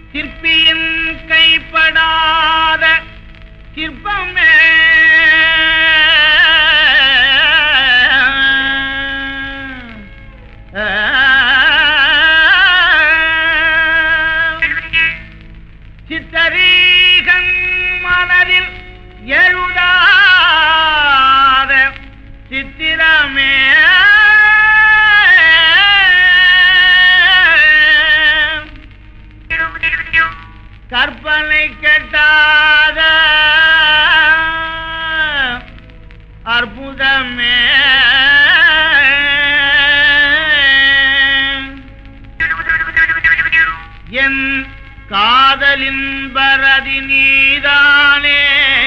சிற்பியின் கைப்படாத சிற்பமே சித்தரீகன் மனதில் எழுதாத சித்திரமே கற்பனை கெட்டாத அற்புதமே என் காதலின் பரதி நீதானே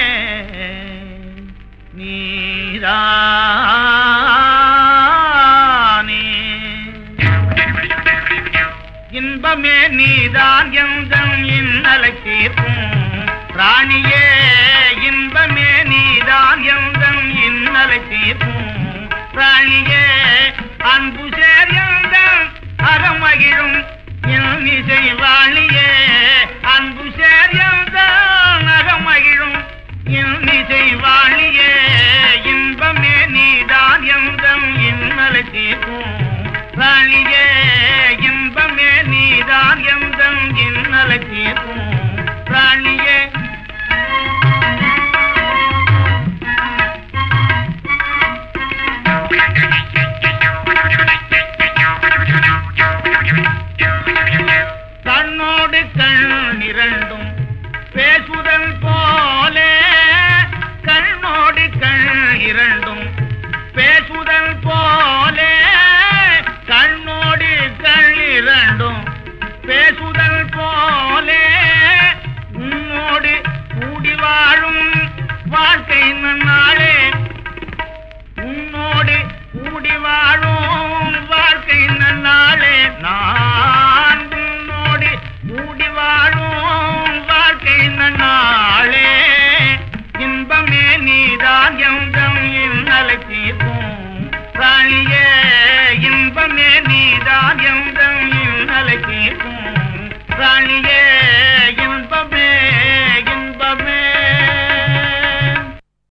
நீதானே இன்பமே நீதான் எந்தம் இன்னலை தீர்க்கும் ராணியே இன்பமே நீதான் எந்தம் இன்னலை தீர்க்கும் ராணியே அன்பு சேர் எந்தம் அறமகிழும் என் இசை வாழியே அன்பு சேர் எந்தம் அகமகிழும் என் இசை வாழியே இன்பமே நீதான் எந்தம் இன்னலை தீர்க்கும் ராணியே இன்பமே நீதான் எந்தம் இன்னலை தீர்க்கும்